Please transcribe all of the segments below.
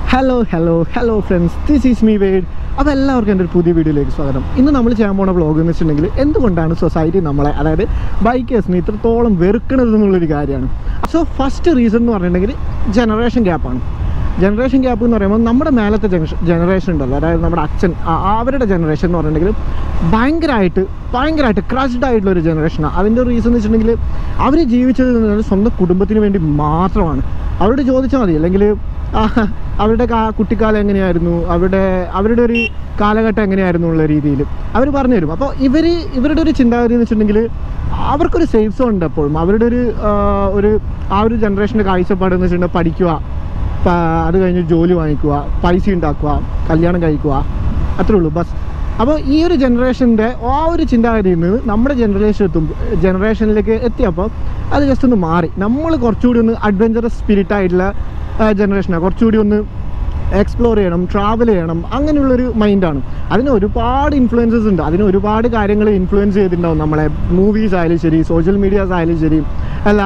hello hello hello friends this is me word അപ്പോൾ എല്ലാവർക്കും എൻ്റെ ഒരു പുതിയ വീഡിയോയിലേക്ക് സ്വാഗതം ഇന്ന് നമ്മൾ ചെയ്യാൻ പോണ വ്ളോഗ് എന്ന് വെച്ചിട്ടുണ്ടെങ്കിൽ എന്തുകൊണ്ടാണ് സൊസൈറ്റി നമ്മളെ അതായത് ബൈക്കേഴ്സിനെ ഇത്രത്തോളം വെറുക്കണത് എന്നുള്ളൊരു കാര്യമാണ് സോ ഫസ്റ്റ് റീസൺ എന്ന് പറഞ്ഞിട്ടുണ്ടെങ്കിൽ ജനറേഷൻ ഗ്യാപ്പാണ് ജനറേഷൻ ഗ്യാപ്പ് എന്ന് പറയുമ്പോൾ നമ്മുടെ മേലത്തെ ജനറേഷൻ ജനറേഷൻ ഉണ്ടല്ലോ അതായത് നമ്മുടെ അച്ഛൻ ആ- അവരുടെ ജനറേഷൻ എന്ന് പറഞ്ഞിട്ടുണ്ടെങ്കിൽ ഭയങ്കരമായിട്ട് ഭയങ്കരമായിട്ട് ക്രഷ്ഡ് ആയിട്ടുള്ള ഒരു ജനറേഷനാണ് അതിൻ്റെ റീസൺ എന്ന് വെച്ചിട്ടുണ്ടെങ്കിൽ അവർ ജീവിച്ചത് എന്ന് പറഞ്ഞാൽ സ്വന്തം കുടുംബത്തിന് വേണ്ടി മാത്രമാണ് അവരോട് ചോദിച്ചാൽ മതി അല്ലെങ്കിൽ ആ, അവരുടെ കാ- കുട്ടിക്കാലം എങ്ങനെയായിരുന്നു അവരുടെ അവരുടെ ഒരു കാലഘട്ടം എങ്ങനെയായിരുന്നു എന്നുള്ള രീതിയിൽ അവർ പറഞ്ഞു തരും അപ്പോൾ ഇവർ ഇവരുടെ ഒരു ചിന്താഗതി എന്ന് വെച്ചിട്ടുണ്ടെങ്കിൽ അവർക്കൊരു സേഫ് സോൺ ഉണ്ട് എപ്പോഴും അവരുടെ ഒരു ആ, ഒരു ആ ഒരു ജനറേഷൻ്റെ കാഴ്ചപ്പാട് എന്ന് വെച്ചിട്ടുണ്ടെങ്കിൽ പഠിക്കുക പ- അത് കഴിഞ്ഞ് ജോലി വാങ്ങിക്കുക പൈസ ഉണ്ടാക്കുക കല്യാണം കഴിക്കുക അത്രേ ഉള്ളൂ ബസ് അപ്പോൾ ഈ ഒരു ജനറേഷൻ്റെ ആ ഒരു ചിന്താഗതിയിൽ നിന്ന് നമ്മുടെ ജനറേഷൻ എത്തും ജനറേഷനിലേക്ക് എത്തിയപ്പോൾ അത് ജസ്റ്റ് ഒന്ന് മാറി നമ്മൾ കുറച്ചുകൂടി ഒന്ന് അഡ്വഞ്ചറസ് സ്പിരിറ്റ് ആയിട്ടുള്ള ജനറേഷനാണ് കുറച്ചുകൂടി ഒന്ന് എക്സ്പ്ലോർ ചെയ്യണം ട്രാവൽ ചെയ്യണം അങ്ങനെയുള്ളൊരു മൈൻഡാണ് അതിന് ഒരുപാട് ഇൻഫ്ലുവൻസസ് ഉണ്ട് അതിന് ഒരുപാട് കാര്യങ്ങൾ ഇൻഫ്ലുവൻസ് ചെയ്തിട്ടുണ്ടാവും നമ്മളെ മൂവീസ് ആയാലും ശരി സോഷ്യൽ മീഡിയാസ് ആയാലും ശരി അല്ല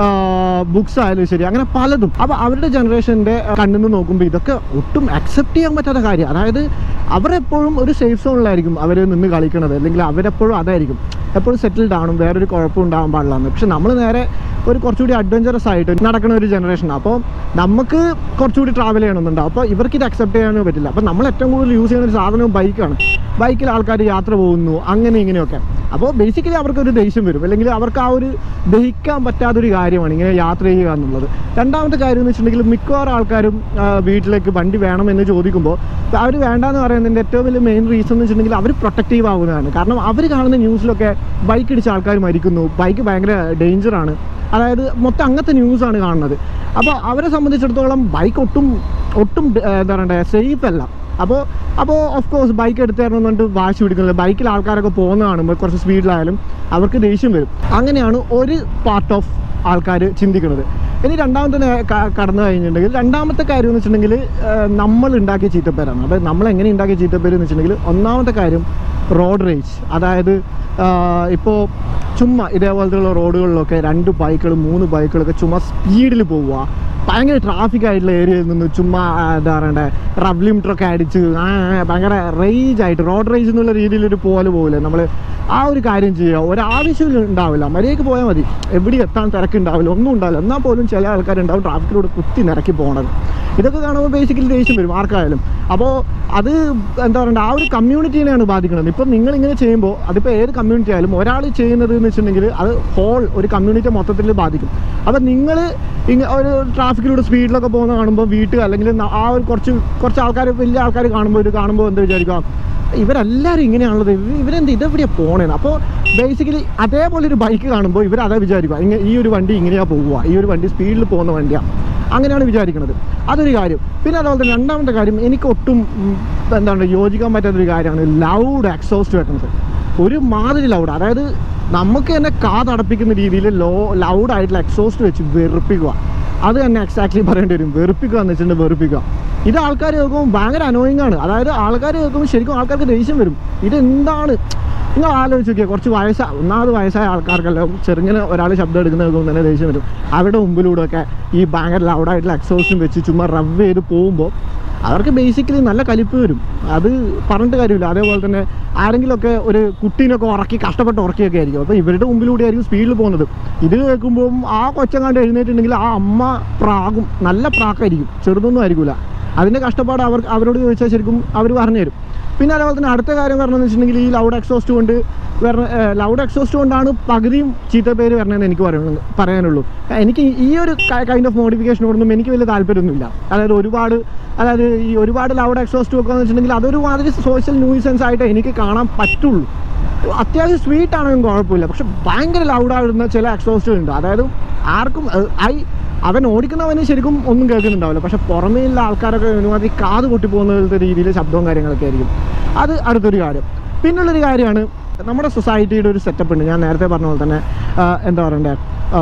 ബുക്സ് ആയാലും ശരി അങ്ങനെ പലതും അപ്പോൾ അവരുടെ ജനറേഷൻ്റെ കണ്ണിൽ നിന്ന് നോക്കുമ്പോൾ ഇതൊക്കെ ഒട്ടും അക്സെപ്റ്റ് ചെയ്യാൻ പറ്റാത്ത കാര്യം അതായത് അവരെപ്പോഴും ഒരു സേഫ് സോണിലായിരിക്കും അവർ നിന്ന് കളിക്കണത് അല്ലെങ്കിൽ അവരെപ്പോഴും അതായിരിക്കും എപ്പോഴും സെറ്റിൽഡ് ആണ് വേറൊരു കുഴപ്പം ഉണ്ടാകാൻ പാടില്ല പക്ഷെ നമ്മൾ നേരെ ഒരു കുറച്ചുകൂടി അഡ്വഞ്ചറസ് ആയിട്ട് നടക്കുന്ന ഒരു ജനറേഷൻ അപ്പോൾ നമുക്ക് കുറച്ചുകൂടി ട്രാവൽ ചെയ്യണമെന്നുണ്ടാവും അപ്പോൾ ഇവർക്ക് ഇത് അക്സെപ്റ്റ് ചെയ്യാനോ പറ്റില്ല അപ്പോൾ നമ്മൾ ഏറ്റവും കൂടുതൽ യൂസ് ചെയ്യുന്ന ഒരു സാധനം ബൈക്കാണ് ബൈക്കിൽ ആൾക്കാർ യാത്ര പോകുന്നു അങ്ങനെ ഇങ്ങനെയൊക്കെ അപ്പോൾ ബേസിക്കലി അവർക്കൊരു ദേഷ്യം വരും അല്ലെങ്കിൽ അവർക്ക് ആ ഒരു ദഹിക്കാൻ പറ്റാത്തൊരു കാര്യമാണ് ഇങ്ങനെ യാത്ര ചെയ്യുക എന്നുള്ളത് രണ്ടാമത്തെ കാര്യം എന്ന് വെച്ചിട്ടുണ്ടെങ്കിൽ മിക്കവാറും ആൾക്കാരും ആ, വീട്ടിലേക്ക് വണ്ടി വേണമെന്ന് ചോദിക്കുമ്പോൾ അവർ വേണ്ടാന്ന് പറയുന്നതിൻ്റെ ഏറ്റവും വലിയ മെയിൻ റീസൺ എന്ന് വെച്ചിട്ടുണ്ടെങ്കിൽ അവർ പ്രൊട്ടക്റ്റീവ് ആവുന്നതാണ് കാരണം അവർ കാണുന്ന ന്യൂസിലൊക്കെ ബൈക്ക് ഇടിച്ച ആൾക്കാർ മരിക്കുന്നു ബൈക്ക് ഭയങ്കര ഡേഞ്ചറാണ് അതായത് മൊത്തം അങ്ങനത്തെ ന്യൂസാണ് കാണുന്നത് അപ്പോൾ അവരെ സംബന്ധിച്ചിടത്തോളം ബൈക്ക് ഒട്ടും ഒട്ടും ഏർ, എന്താ പറയണ്ടേ സേഫ് അല്ല അപ്പോൾ അപ്പോൾ ഓഫ് കോഴ്സ് ബൈക്ക് എടുത്ത് തരണം എന്ന് പറഞ്ഞിട്ട് വാശി പിടിക്കുന്നില്ല ബൈക്കിൽ ആൾക്കാരൊക്കെ പോകുന്ന കാണുമ്പോൾ കുറച്ച് സ്പീഡിലായാലും അവർക്ക് ദേഷ്യം വരും അങ്ങനെയാണ് ഒരു പാർട്ട് ഓഫ് ആൾക്കാർ ചിന്തിക്കുന്നത് ഇനി രണ്ടാമത്തെ നേ- ക- കടന്നു കഴിഞ്ഞിട്ടുണ്ടെങ്കിൽ രണ്ടാമത്തെ കാര്യം എന്ന് വെച്ചിട്ടുണ്ടെങ്കിൽ ഏർ, നമ്മൾ ഉണ്ടാക്കിയ ചീത്തപ്പേരാണ് അപ്പോൾ നമ്മൾ എങ്ങനെ ഉണ്ടാക്കിയ ചീത്തപ്പേര് എന്ന് വെച്ചിട്ടുണ്ടെങ്കിൽ ഒന്നാമത്തെ കാര്യം റോഡ് റേജ് അതായത് ഇപ്പോൾ ചുമ്മാ ഇതേപോലത്തെയുള്ള റോഡുകളിലൊക്കെ രണ്ട് ബൈക്കുകൾ മൂന്ന് ബൈക്കുകളൊക്കെ ചുമ്മാ സ്പീഡിൽ പോവുക ഭയങ്കര ട്രാഫിക് ആയിട്ടുള്ള ഏരിയയിൽ നിന്ന് ചുമ്മാ ആ, എന്താ പറയണ്ടേ റബ് ലിമിറ്ററൊക്കെ അടിച്ച് ആ, ആ, ഭയങ്കര റേജ് ആയിട്ട് റോഡ് റേജ് എന്നുള്ള രീതിയിലൊരു പോലെ പോകില്ലേ നമ്മൾ ആ ഒരു കാര്യം ചെയ്യുക ഒരാവശ്യം ഉണ്ടാവില്ല മര്യാദയ്ക്ക് പോയാൽ മതി എവിടെ എത്താൻ തിരക്കുണ്ടാവില്ല ഒന്നും ഉണ്ടാവില്ല എന്നാൽ പോലും ചില ആൾക്കാരുണ്ടാവും ട്രാഫിക്കിലൂടെ കുത്തി നിരക്കി പോകണത് ഇതൊക്കെ കാണുമ്പോൾ ബേസിക്കലി ദേഷ്യം വരും ആർക്കായാലും അപ്പോൾ അത് എന്താ പറയുക ആ ഒരു കമ്മ്യൂണിറ്റീനെയാണ് ബാധിക്കുന്നത് ഇപ്പം നിങ്ങൾ ഇങ്ങനെ ചെയ്യുമ്പോൾ അതിപ്പോൾ ഏത് കമ്മ്യൂണിറ്റി ആയാലും ഒരാൾ ചെയ്യുന്നത് എന്ന് വെച്ചിട്ടുണ്ടെങ്കിൽ അത് ഹോൾ ഒരു കമ്മ്യൂണിറ്റി മൊത്തത്തിൽ ബാധിക്കും അപ്പം നിങ്ങൾ ഇങ്ങ ഒരു ട്രാഫിക്കിലൂടെ സ്പീഡിലൊക്കെ പോകുന്ന കാണുമ്പോൾ വീട്ടിൽ അല്ലെങ്കിൽ ന- ആ ഒരു കുറച്ച് കുറച്ച് ആൾക്കാർ വലിയ ആൾക്കാർ കാണുമ്പോൾ ഒരു കാണുമ്പോൾ എന്താ വിചാരിക്കുക ഇവരെല്ലാവരും ഇങ്ങനെയാണുള്ളത് ഇവർ ഇവരെന്ത് ഇതെവിടെയാണ് പോണേന്ന് അപ്പോൾ ബേസിക്കലി അതേപോലെ ഒരു ബൈക്ക് കാണുമ്പോൾ ഇവർ അതാ വിചാരിക്കുക ഇങ്ങനെ ഈ ഒരു വണ്ടി ഇങ്ങനെയാണ് പോവുക ഈ ഒരു വണ്ടി സ്പീഡിൽ പോകുന്ന വണ്ടിയാണ് അങ്ങനെയാണ് വിചാരിക്കുന്നത് അതൊരു കാര്യം പിന്നെ അതുപോലെ തന്നെ രണ്ടാമത്തെ കാര്യം എനിക്ക് ഒട്ടും ഉം, എന്താണ് യോജിക്കാൻ പറ്റാത്തൊരു കാര്യമാണ് ലൗഡ് എക്സോസ്റ്റ് വെക്കുന്നത് ഒരു മാതിരി ലൗഡ് അതായത് നമുക്ക് തന്നെ കാതടപ്പിക്കുന്ന രീതിയിൽ ലോ ലൗഡ് ആയിട്ടുള്ള എക്സോസ്റ്റ് വെച്ച് വെറുപ്പിക്കുക അത് തന്നെ എക്സാക്ട്ലി പറയേണ്ടി വരും വെറുപ്പിക്കുക എന്ന് വെച്ചിട്ടുണ്ടെങ്കിൽ വെറുപ്പിക്കുക ഇത് ആൾക്കാർ കേൾക്കുമ്പോൾ ഭയങ്കര അനോയിങ് ആണ് അതായത് ആൾക്കാർ കേൾക്കുമ്പോൾ ശരിക്കും ആൾക്കാർക്ക് ദേഷ്യം വരും ഇതെന്താണ് നിങ്ങൾ ആലോചിച്ച് നോക്കിയാൽ കുറച്ച് വയസ്സാ ഒന്നാമത് വയസ്സായ ആൾക്കാർക്കെല്ലാം ചെറുങ്ങനെ ഒരാൾ ശബ്ദം എടുക്കുന്ന കേൾക്കുമ്പോൾ തന്നെ ദേഷ്യം വരും അവരുടെ മുമ്പിലൂടെ ഒക്കെ ഈ ഭയങ്കര ലൗഡായിട്ടുള്ള എക്സോസും വെച്ച് ചുമ്മാ റവ് ചെയ്ത് പോകുമ്പോൾ അവർക്ക് ബേസിക്കലി നല്ല കലിപ്പ് വരും അത് പറഞ്ഞിട്ട് കാര്യമില്ല അതേപോലെ തന്നെ ആരെങ്കിലുമൊക്കെ ഒരു കുട്ടീനൊക്കെ ഉറക്കി കഷ്ടപ്പെട്ട് ഉറക്കിയൊക്കെ ആയിരിക്കും അപ്പോൾ ഇവരുടെ മുമ്പിലൂടെ ആയിരിക്കും സ്പീഡിൽ പോകുന്നത് ഇത് കേൾക്കുമ്പോൾ ആ കൊച്ചങ്ങാണ്ട് എഴുന്നേറ്റുണ്ടെങ്കിൽ ആ അമ്മ പ്രാകും നല്ല പ്രാക്കായിരിക്കും ചെറുതൊന്നും ആയിരിക്കില്ല അതിൻ്റെ കഷ്ടപ്പാട് അവർ അവരോട് ചോദിച്ചാൽ ശരിക്കും അവർ പറഞ്ഞു തരും പിന്നെ അതേപോലെ തന്നെ അടുത്ത കാര്യം പറഞ്ഞതെന്ന് വെച്ചിട്ടുണ്ടെങ്കിൽ ഈ ലൗഡ് എക്സോസ്റ്റ് കൊണ്ട് വരണ ലൗഡ് എക്സോസ്റ്റ് കൊണ്ടാണ് പകുതിയും ചീത്ത പേര് വരണമെന്ന് എനിക്ക് പറയുന്നു പറയാനുള്ളൂ എനിക്ക് ഈ ഒരു കൈൻഡ് ഓഫ് മോഡിഫിക്കേഷനോടൊന്നും എനിക്ക് വലിയ താല്പര്യമൊന്നുമില്ല അതായത് ഒരുപാട് അതായത് ഈ ഒരുപാട് ലൗഡ് എക്സോസ്റ്റ് വെക്കുകയെന്ന് വെച്ചിട്ടുണ്ടെങ്കിൽ അതൊരു മാതിരി സോഷ്യൽ ന്യൂസൻസ് ആയിട്ട് എനിക്ക് കാണാൻ പറ്റുള്ളൂ അത്യാവശ്യം സ്വീറ്റ് ആണെങ്കിലും കുഴപ്പമില്ല പക്ഷെ ഭയങ്കര ലൗഡായിരുന്ന ചില എക്സോസ്റ്റുകളുണ്ട് അതായത് ആർക്കും ഏഹ്, ഐ അവൻ ഓടിക്കുന്നവന് ശരിക്കും ഒന്നും കേൾക്കുന്നുണ്ടാവില്ല പക്ഷെ പുറമേയുള്ള ആൾക്കാരൊക്കെ ഒരുമാതിരി കാത് പൊട്ടി പോകുന്ന പോലത്തെ രീതിയിൽ ശബ്ദവും കാര്യങ്ങളൊക്കെ ആയിരിക്കും അത് അടുത്തൊരു കാര്യം പിന്നുള്ളൊരു കാര്യമാണ് നമ്മുടെ സൊസൈറ്റിയുടെ ഒരു സെറ്റപ്പ് ഉണ്ട് ഞാൻ നേരത്തെ പറഞ്ഞ പോലെ തന്നെ ആ, എന്താ പറയണ്ടേ ആ,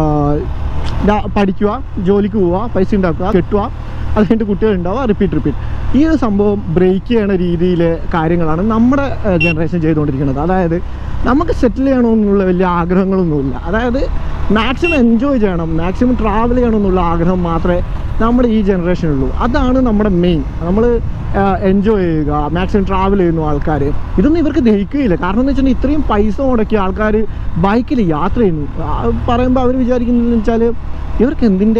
ദാ പഠിക്കുക ജോലിക്ക് പോവുക പൈസ ഉണ്ടാക്കുക കെട്ടുക അത് കഴിഞ്ഞിട്ട് കുട്ടികൾ ഉണ്ടാവുക റിപ്പീറ്റ് റിപ്പീറ്റ് ഈ ഒരു സംഭവം ബ്രേക്ക് ചെയ്യണ രീതിയിലെ കാര്യങ്ങളാണ് നമ്മുടെ ജനറേഷൻ ചെയ്തുകൊണ്ടിരിക്കുന്നത് അതായത് നമുക്ക് സെറ്റിൽ ചെയ്യണമെന്നുള്ള വലിയ ആഗ്രഹങ്ങളൊന്നുമില്ല അതായത് മാക്സിമം എൻജോയ് ചെയ്യണം മാക്സിമം ട്രാവൽ ചെയ്യണമെന്നുള്ള ആഗ്രഹം മാത്രമേ നമ്മുടെ ഈ ജനറേഷനുള്ളൂ അതാണ് നമ്മുടെ മെയിൻ നമ്മൾ എൻജോയ് ചെയ്യുക മാക്സിമം ട്രാവൽ ചെയ്യുന്നു ആൾക്കാർ ഇതൊന്നും ഇവർക്ക് ദഹിക്കുകയില്ല കാരണം എന്ന് വെച്ചിട്ടുണ്ടെങ്കിൽ ഇത്രയും പൈസ മുടക്കി ആൾക്കാർ ബൈക്കിൽ യാത്ര ചെയ്യുന്നു ആ, പറയുമ്പോൾ അവർ വിചാരിക്കുന്നതെന്ന് വെച്ചാൽ ഇവർക്ക് എന്തിൻ്റെ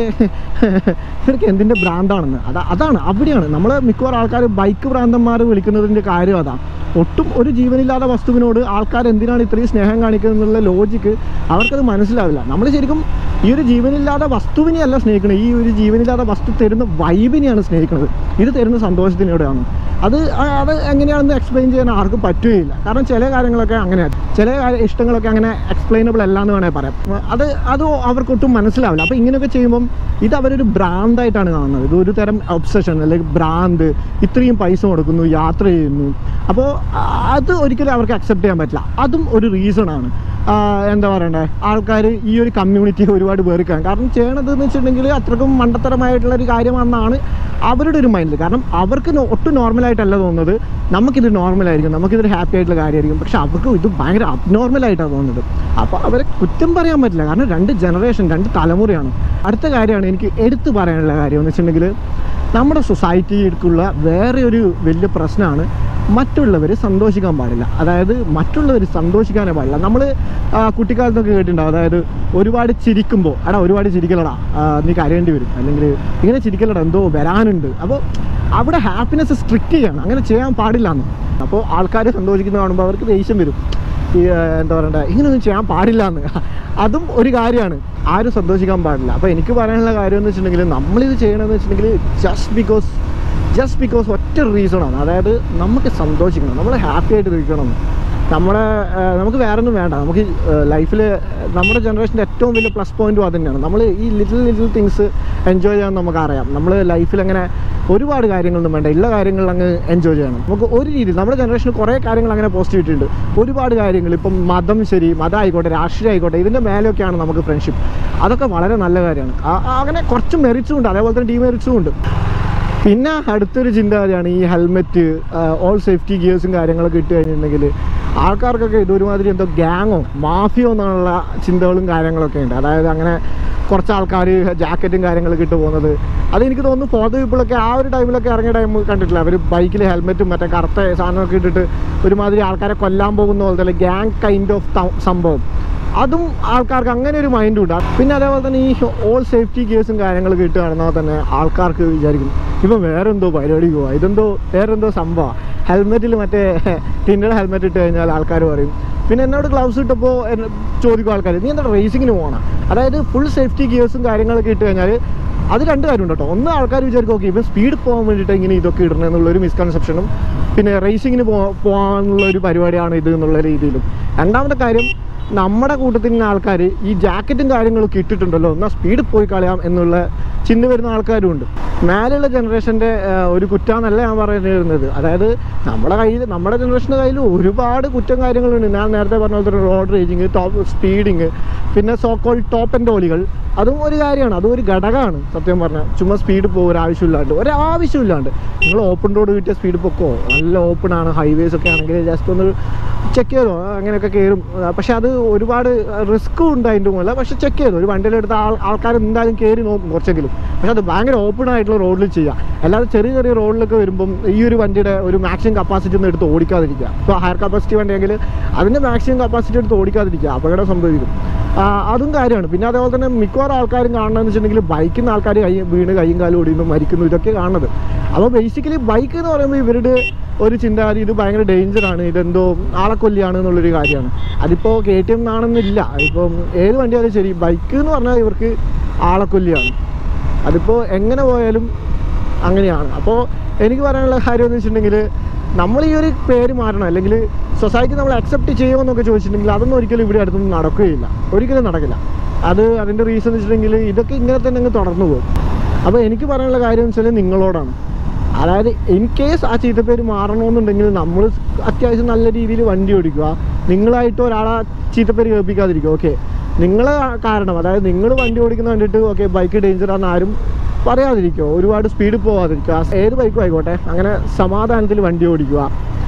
ഇവർക്ക് എന്തിൻ്റെ ഭ്രാന്താണെന്ന് അതാ അതാണ് അവിടെയാണ് നമ്മൾ മിക്കവാറും ആൾക്കാർ ബൈക്ക് ഭ്രാന്തന്മാർ വിളിക്കുന്നതിൻ്റെ കാര്യം അതാണ് ഒട്ടും ഒരു ജീവനില്ലാത്ത വസ്തുവിനോട് ആൾക്കാർ എന്തിനാണ് ഇത്രയും സ്നേഹം കാണിക്കുന്നത് എന്നുള്ള ലോജിക്ക് അവർക്കത് മനസ്സിലാവില്ല നമ്മൾ ശരിക്കും ഈ ഒരു ജീവനില്ലാത്ത വസ്തുവിനെയല്ല സ്നേഹിക്കുന്നത് ഈ ഒരു ജീവനില്ലാത്ത വസ്തു തരുന്ന വൈബിനെയാണ് സ്നേഹിക്കുന്നത് ഇത് തരുന്ന സന്തോഷത്തിനൂടെയാണ് അത് ആ- അത് എങ്ങനെയാണെന്ന് എക്സ്പ്ലെയിൻ ചെയ്യാൻ ആർക്കും പറ്റുകയില്ല കാരണം ചില കാര്യങ്ങളൊക്കെ അങ്ങനെയാണ് ചില കാര്യ- ഇഷ്ടങ്ങളൊക്കെ അങ്ങനെ എക്സ്പ്ലെയിനബിൾ അല്ല എന്ന് വേണമെങ്കിൽ പറയാം അത് അത് അവർക്കൊട്ടും മനസ്സിലാവില്ല അപ്പോൾ ഇങ്ങനെയൊക്കെ ചെയ്യുമ്പം ഇത് അവരൊരു ഭ്രാന്തായിട്ടാണ് കാണുന്നത് ഇത് ഒരു തരം ഒബ്സഷൻ അല്ലെങ്കിൽ ഭ്രാന്ത് ഇത്രയും പൈസ കൊടുക്കുന്നു യാത്ര ചെയ്യുന്നു അപ്പോൾ അത് ഒരിക്കലും അവർക്ക് അക്സെപ്റ്റ് ചെയ്യാൻ പറ്റില്ല അതും ഒരു റീസൺ ആണ് ആ, എന്താ പറയണ്ടേ ആൾക്കാർ ഈ ഒരു കമ്മ്യൂണിറ്റി ഒരുപാട് പേർക്കാണ് കാരണം ചെയ്യണത് എന്ന് വെച്ചിട്ടുണ്ടെങ്കിൽ അത്രക്കും മണ്ടത്തരമായിട്ടുള്ള ഒരു കാര്യമാണെന്നാണ് അവരുടെ ഒരു മൈൻഡിൽ കാരണം അവർക്ക് നോ- ഒട്ടും നോർമലായിട്ടല്ല തോന്നുന്നത് നമുക്കിത് നോർമലായിരിക്കും നമുക്കിതൊരു ഹാപ്പി ആയിട്ടുള്ള കാര്യമായിരിക്കും പക്ഷെ അവർക്ക് ഇത് ഭയങ്കര അബ്നോർമലായിട്ടാണ് തോന്നുന്നത് അപ്പോൾ അവരെ കുറ്റം പറയാൻ പറ്റില്ല കാരണം രണ്ട് ജനറേഷൻ രണ്ട് തലമുറയാണ് അടുത്ത കാര്യമാണ് എനിക്ക് എടുത്തു പറയാനുള്ള കാര്യം എന്ന് വെച്ചിട്ടുണ്ടെങ്കിൽ നമ്മുടെ സൊസൈറ്റിക്കുള്ള വേറെ ഒരു വലിയ പ്രശ്നമാണ് മറ്റുള്ളവർ സന്തോഷിക്കാൻ പാടില്ല അതായത് മറ്റുള്ളവർ സന്തോഷിക്കാനേ പാടില്ല നമ്മൾ കുട്ടിക്കാലത്തൊക്കെ കേട്ടിട്ടുണ്ടാവും അതായത് ഒരുപാട് ചിരിക്കുമ്പോൾ എടാ ഒരുപാട് ചിരിക്കലടാ ആ, നീ കരയേണ്ടി വരും അല്ലെങ്കിൽ ഇങ്ങനെ ചിരിക്കലടാ എന്തോ വരാനുണ്ട് അപ്പോൾ അവിടെ ഹാപ്പിനെസ് സ്ട്രിക്റ്റ് ചെയ്യണം അങ്ങനെ ചെയ്യാൻ പാടില്ല എന്ന് അപ്പോൾ ആൾക്കാർ സന്തോഷിക്കുന്ന കാണുമ്പോൾ അവർക്ക് ദേഷ്യം വരും ഈ ആ, എന്താ പറയണ്ടേ ഇങ്ങനെയൊന്നും ചെയ്യാൻ പാടില്ല എന്ന് അതും ഒരു കാര്യമാണ് ആരും സന്തോഷിക്കാൻ പാടില്ല അപ്പോൾ എനിക്ക് പറയാനുള്ള കാര്യം എന്ന് വെച്ചിട്ടുണ്ടെങ്കിൽ നമ്മളിത് ചെയ്യണമെന്ന് വെച്ചിട്ടുണ്ടെങ്കിൽ ജസ്റ്റ് ബിക്കോസ് ജസ്റ്റ് ബിക്കോസ് ഒറ്റ റീസണാണ് അതായത് നമുക്ക് സന്തോഷിക്കണം നമ്മൾ ഹാപ്പി ആയിട്ട് ഇരിക്കണം നമ്മുടെ ആ, നമുക്ക് വേറെ ഒന്നും വേണ്ട നമുക്ക് ലൈഫിൽ നമ്മുടെ ജനറേഷൻ്റെ ഏറ്റവും വലിയ പ്ലസ് പോയിന്റും അത് തന്നെയാണ് നമ്മൾ ഈ ലിറ്റിൽ ലിറ്റിൽ തിങ്സ് എൻജോയ് ചെയ്യാൻ നമുക്കറിയാം നമ്മൾ ലൈഫിൽ അങ്ങനെ ഒരുപാട് കാര്യങ്ങളൊന്നും വേണ്ട ഉള്ള കാര്യങ്ങൾ അങ്ങ് എൻജോയ് ചെയ്യണം നമുക്ക് ഒരു രീതിയിൽ നമ്മുടെ ജനറേഷന് കുറേ കാര്യങ്ങൾ അങ്ങനെ പോസ്റ്റ് ഇട്ടിട്ടുണ്ട് ഒരുപാട് കാര്യങ്ങൾ ഇപ്പം മതം ശരി മതം ആയിക്കോട്ടെ രാഷ്ട്രീയം ആയിക്കോട്ടെ ഇതിൻ്റെ മേലെയൊക്കെയാണ് നമുക്ക് ഫ്രണ്ട്ഷിപ്പ് അതൊക്കെ വളരെ നല്ല കാര്യമാണ് ആ- ആ അങ്ങനെ കുറച്ച് മെറിറ്റ്സും ഉണ്ട് അതേപോലെ തന്നെ ഡീമെറിറ്റ്സും ഉണ്ട് പിന്നെ അടുത്തൊരു ചിന്താഗതിയാണ് ഈ ഹെൽമെറ്റ് ഓൾ സേഫ്റ്റി ഗിയേഴ്സും കാര്യങ്ങളൊക്കെ ഇട്ട് കഴിഞ്ഞിട്ടുണ്ടെങ്കിൽ ആൾക്കാർക്കൊക്കെ ഇതൊരുമാതിരി എന്തോ ഗ്യാങ്ങോ മാഫിയോ എന്നുള്ള ചിന്തകളും കാര്യങ്ങളൊക്കെ ഉണ്ട് അതായത് അങ്ങനെ കുറച്ച് ആൾക്കാർ ജാക്കറ്റും കാര്യങ്ങളൊക്കെ ഇട്ട് പോകുന്നത് അത് എനിക്ക് തോന്നുന്നു ഫോർ ദ പീപ്പിളൊക്കെ ആ ഒരു ടൈമിലൊക്കെ ഇറങ്ങിയ ടൈം കണ്ടിട്ടില്ല അവർ ബൈക്കിൽ ഹെൽമെറ്റും മറ്റേ കറുത്ത സാധനമൊക്കെ ഇട്ടിട്ട് ഒരുമാതിരി ആൾക്കാരെ കൊല്ലാൻ പോകുന്ന പോലത്തെ ഗ്യാങ് കൈൻഡ് ഓഫ് സംഭവം അതും ആൾക്കാർക്ക് അങ്ങനെ ഒരു മൈൻഡ് ഉണ്ട് പിന്നെ അതേപോലെ തന്നെ ഈ ഓൾ സേഫ്റ്റി കേസും കാര്യങ്ങളൊക്കെ ഇട്ട് നടന്നാൽ തന്നെ ആൾക്കാർക്ക് വിചാരിക്കും ഇപ്പം വേറെ എന്തോ പരിപാടിക്ക് പോവാ ഇതെന്തോ വേറെ എന്തോ സംഭവം ഹെൽമെറ്റിൽ മറ്റേ ടിൻഡഡ് ഹെൽമെറ്റ് ഇട്ട് കഴിഞ്ഞാൽ ആൾക്കാർ പറയും പിന്നെ എന്നോട് ഗ്ലൗസ് ഇട്ടപ്പോൾ എന്നെ ചോദിക്കും ആൾക്കാർ നീ എന്താ റേസിങ്ങിന് പോകണം അതായത് ഫുൾ സേഫ്റ്റി ഗിയേഴ്സും കാര്യങ്ങളൊക്കെ ഇട്ട് കഴിഞ്ഞാൽ അത് രണ്ട് കാര്യമുണ്ട് കേട്ടോ ഒന്ന് ആൾക്കാർ വിചാരിക്കും ഓക്കെ ഇപ്പം സ്പീഡ് പോകാൻ വേണ്ടിയിട്ട് ഇങ്ങനെ ഇതൊക്കെ ഇടണം എന്നുള്ളൊരു മിസ്കൺസെപ്ഷനും പിന്നെ റേസിങ്ങിന് പോ പോകാനുള്ള ഒരു പരിപാടിയാണ് ഇത് എന്നുള്ള രീതിയിലും രണ്ടാമത്തെ കാര്യം നമ്മുടെ കൂട്ടത്തിൽ നിന്ന് ആൾക്കാർ ഈ ജാക്കറ്റും കാര്യങ്ങളൊക്കെ ഇട്ടിട്ടുണ്ടല്ലോ എന്നാൽ സ്പീഡ് പോയി കളയാം എന്നുള്ള ചിന്ത വരുന്ന ആൾക്കാരും ഉണ്ട് മേലെയുള്ള ജനറേഷൻ്റെ ഒരു കുറ്റാന്നല്ല ഞാൻ പറയുന്നത് അതായത് നമ്മുടെ കയ്യിൽ നമ്മുടെ ജനറേഷൻ്റെ കയ്യിൽ ഒരുപാട് കുറ്റം കാര്യങ്ങളുണ്ട് ഞാൻ നേരത്തെ പറഞ്ഞ പോലെ റോഡ് റേജിങ് ടോപ്പ് സ്പീഡിങ് പിന്നെ സോക്കോൾ ടോപ്പ് ആൻഡ് ഓളികൾ അതും ഒരു കാര്യമാണ് അതും ഒരു ഘടകമാണ് സത്യം പറഞ്ഞാൽ ചുമ്മാ സ്പീഡ് പോകും ഒരാവശ്യമില്ലാണ്ട് ഒരാവശ്യമില്ലാണ്ട് നിങ്ങൾ ഓപ്പൺ റോഡ് കിട്ടിയ സ്പീഡ് പൊക്കോ നല്ല ഓപ്പൺ ആണ് ഹൈവേസ് ഒക്കെ ആണെങ്കിൽ ജസ്റ്റ് ഒന്ന് ചെക്ക് ചെയ്തോ അങ്ങനെയൊക്കെ കയറും പക്ഷെ അത് ഒരുപാട് റിസ്ക്കും ഉണ്ട് അതിൻ്റെ മുകളിൽ പക്ഷെ ചെക്ക് ചെയ്തു ഒരു വണ്ടിയിലെടുത്ത ആൾ ആൾക്കാർ എന്തായാലും കയറി നോക്കും കുറച്ചെങ്കിലും പക്ഷെ അത് ഭയങ്കര ഓപ്പൺ ആയിട്ടുള്ള റോഡിൽ ചെയ്യാം അല്ലാതെ ചെറിയ ചെറിയ റോഡിലൊക്കെ വരുമ്പം ഈ ഒരു വണ്ടിയുടെ ഒരു മാക്സിമം കപ്പാസിറ്റി ഒന്നും എടുത്ത് ഓടിക്കാതിരിക്കുക ഇപ്പോൾ ഹയർ കപ്പാസിറ്റി വണ്ടിയെങ്കിൽ അതിൻ്റെ മാക്സിമം കപ്പാസിറ്റി എടുത്ത് ഓടിക്കാതിരിക്കുക അപകടം സംഭവിക്കും ആ, അതും കാര്യമാണ് പിന്നെ അതേപോലെ തന്നെ മിക്കവാറും ആൾക്കാരും കാണണമെന്ന് വെച്ചിട്ടുണ്ടെങ്കിൽ ബൈക്കിൽ നിന്ന് ആൾക്കാർ കൈ വീണ് കൈയും കാലും ഒടിയുന്നു മരിക്കുന്നു ഇതൊക്കെ കാണുന്നത് അപ്പോൾ ബേസിക്കലി ബൈക്ക് എന്ന് പറയുമ്പോൾ ഇവരുടെ ഒരു ചിന്താഗതി ഇത് ഭയങ്കര ഡേഞ്ചറാണ് ഇതെന്തോ ആളെ കൊല്ലിയാണ് എന്നുള്ളൊരു കാര്യമാണ് അതിപ്പോൾ കെ ടി എം ആണെന്നില്ല ഇപ്പം ഏത് വണ്ടിയായാലും ശരി ബൈക്ക് എന്ന് പറഞ്ഞാൽ ഇവർക്ക് ആളെ കൊല്ലിയാണ് അതിപ്പോൾ എങ്ങനെ പോയാലും അങ്ങനെയാണ് അപ്പോൾ എനിക്ക് പറയാനുള്ള കാര്യം എന്ന് വെച്ചിട്ടുണ്ടെങ്കിൽ നമ്മൾ ഈ ഒരു പേര് മാറണം അല്ലെങ്കിൽ സൊസൈറ്റി നമ്മൾ അക്സെപ്റ്റ് ചെയ്യുമെന്നൊക്കെ ചോദിച്ചിട്ടുണ്ടെങ്കിൽ അതൊന്നും ഒരിക്കലും ഇവിടെ അടുത്തൊന്നും നടക്കുകയില്ല ഒരിക്കലും നടക്കില്ല അത് അതിൻ്റെ റീസൺ എന്ന് വെച്ചിട്ടുണ്ടെങ്കിൽ ഇതൊക്കെ ഇങ്ങനെ തന്നെ അങ്ങ് തുടർന്നു പോകും അപ്പോൾ എനിക്ക് പറയാനുള്ള കാര്യം എന്ന് വെച്ചാൽ നിങ്ങളോടാണ് അതായത് ഇൻ കേസ് ആ ചീത്തപ്പേര് മാറണമെന്നുണ്ടെങ്കിൽ നമ്മൾ അത്യാവശ്യം നല്ല രീതിയിൽ വണ്ടി ഓടിക്കുക നിങ്ങളായിട്ട് ഒരാളെ ചീത്തപ്പേര് കേൾപ്പിക്കാതിരിക്കുക ഓക്കെ നിങ്ങൾ കാരണം അതായത് നിങ്ങൾ വണ്ടി ഓടിക്കുന്ന കണ്ടിട്ട് ഓക്കെ ബൈക്ക് ഡേഞ്ചറാന്ന് ആരും പറയാതിരിക്കുക ഒരുപാട് സ്പീഡ് പോകാതിരിക്കുക ഏത് ബൈക്കും ആയിക്കോട്ടെ അങ്ങനെ സമാധാനത്തിൽ വണ്ടി ഓടിക്കുക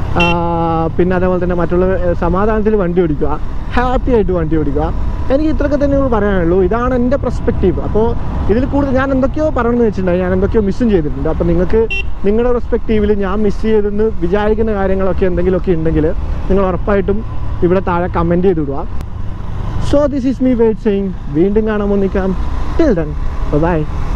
ആ, പിന്നെ അതേപോലെ തന്നെ മറ്റുള്ള സമാധാനത്തിൽ വണ്ടി ഓടിക്കുക ഹാപ്പി ആയിട്ട് വണ്ടി ഓടിക്കുക എനിക്ക് ഇത്രയൊക്കെ തന്നെ പറയാനുള്ളൂ ഇതാണ് എൻ്റെ പെർസ്പെക്റ്റീവ് അപ്പോൾ ഇതിൽ കൂടുതൽ ഞാൻ എന്തൊക്കെയോ പറയണമെന്ന് വെച്ചിട്ടുണ്ടായി ഞാൻ എന്തൊക്കെയോ മിസ്സും ചെയ്തിട്ടുണ്ട് അപ്പോൾ നിങ്ങൾക്ക് നിങ്ങളുടെ പെർസ്പെക്റ്റീവിൽ ഞാൻ മിസ് ചെയ്തെന്ന് വിചാരിക്കുന്ന കാര്യങ്ങളൊക്കെ എന്തെങ്കിലുമൊക്കെ ഉണ്ടെങ്കിൽ നിങ്ങൾ ഉറപ്പായിട്ടും ഇവിടെ താഴെ കമൻറ്റ് ചെയ്ത് വിടുക so this is me wait saying വീണ്ടും കാണാൻ ഒന്നിക്കാം ടിൽ ദൻ ബൈ